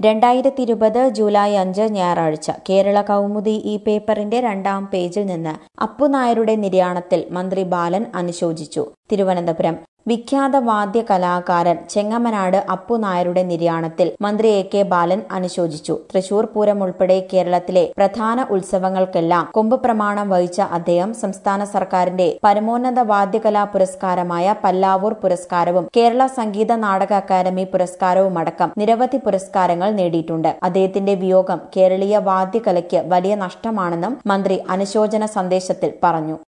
രണ്ടായിരത്തി ഇരുപത് ജൂലൈ അഞ്ച് ഞായറാഴ്ച കേരള കൗമുദി ഈ പേപ്പറിന്റെ രണ്ടാം പേജിൽ നിന്ന് അപ്പുനായരുടെ നിര്യാണത്തിൽ മന്ത്രി ബാലൻ അനുശോചിച്ചു തിരുവനന്തപുരം വിഖ്യാത വാദ്യ കലാകാരൻ ചെങ്ങമനാട് അപ്പുനായരുടെ നിര്യാണത്തിൽ മന്ത്രി എ കെ ബാലൻ അനുശോചിച്ചു തൃശൂർ പൂരം ഉൾപ്പെടെ കേരളത്തിലെ പ്രധാന ഉത്സവങ്ങൾക്കെല്ലാം കൊമ്പ് പ്രമാണം വഹിച്ച അദ്ദേഹം സംസ്ഥാന സർക്കാരിന്റെ പരമോന്നത വാദ്യകലാ പുരസ്കാരമായ പല്ലാവൂർ പുരസ്കാരവും കേരള സംഗീത നാടക അക്കാദമി പുരസ്കാരവുമടക്കം നിരവധി പുരസ്കാരങ്ങൾ നേടിയിട്ടുണ്ട് അദ്ദേഹത്തിന്റെ വിയോഗം കേരളീയ വാദ്യകലയ്ക്ക് വലിയ നഷ്ടമാണെന്നും മന്ത്രി അനുശോചന സന്ദേശത്തിൽ പറഞ്ഞു